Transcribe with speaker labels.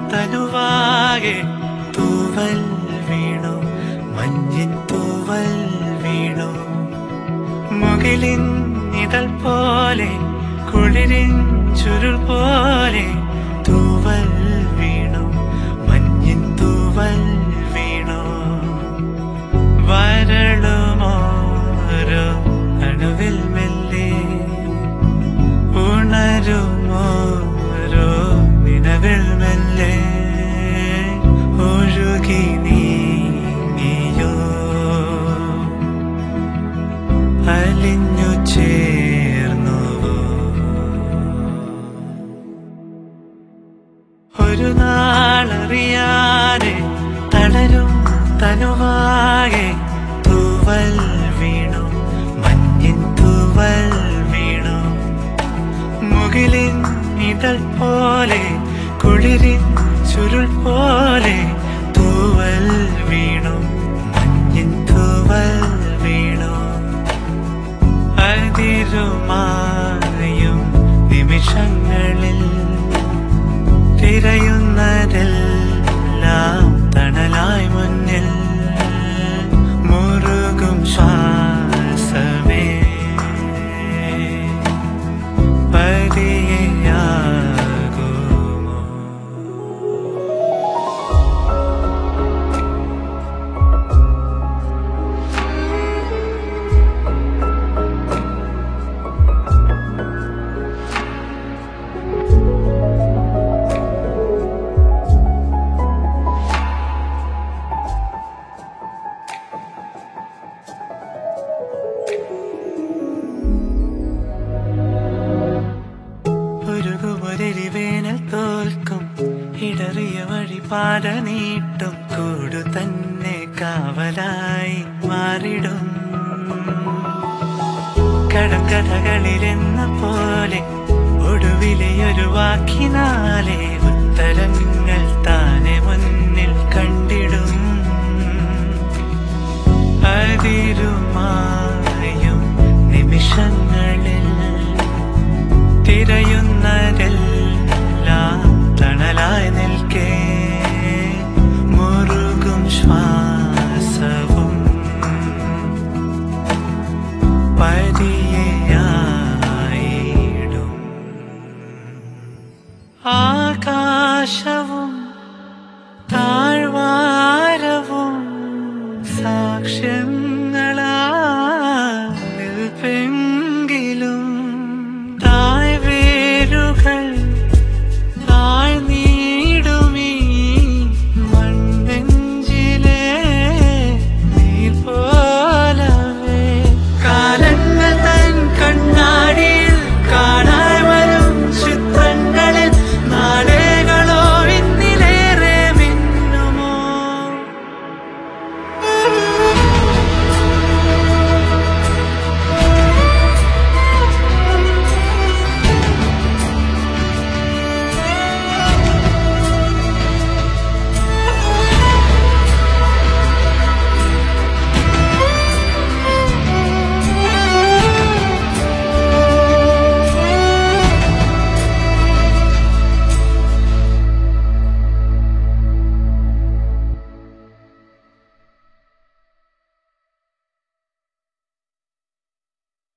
Speaker 1: തനുവാകെ തൂവൽ വീണു മഞ്ഞിൻ തൂവൽ വീണു മുകിലിൻ ഇതൾ പോലെ കുളിരിൻ ചുരുൾ പോലെ തൂവൽ വീണു മഞ്ഞിൻ തൂവൽ വീണു വരളുമോരോ അണുവിൽ മെല്ലെ ഉണരുമോരോ നിലവിൽ മെല്ലെ ഒഴുകി നീങ്ങിയോ അലിഞ്ഞു ചേർന്നുവോ ഒരു നാളറിയാതെ തളരും തനുവാകെ തൂവൽ വീണു മഞ്ഞിൻ തൂവൽ വീണു മുകിലിൻ ഇതൾ പോലെ കുളിരിൻ ചുരുൾ പോലെ തൂവൽ വീണു മഞ്ഞിൻ തൂവൽ വീണു അതിരുമായും നിമിഷങ്ങളിൽ തിരയുന്നതെല്ലാം തണലായി മുന്നിൽ മുറുകും ശ്വാസമേ പതിയാകുമോ ഉരുകുമൊരരി വേനൽ തോൽക്കും ഇടറിയ വഴി പാത നീട്ടും കൂടു തന്നെ കാവലായി മാറിടും കടക്കഥകളിലെന്ന പോലെ ഒടുവിലെ ഒരു വാക്കിനാലെ ഉത്തരങ്ങൾ താനെ മുന്നിൽ കണ്ടിടും അതിരുമായും നിമിഷങ്ങളിൽ തിരയുന്നതെല്ലാം തണലായി നിൽക്കേ മുറുകും ശ്വാസവും പതിയായിടും ആകാശം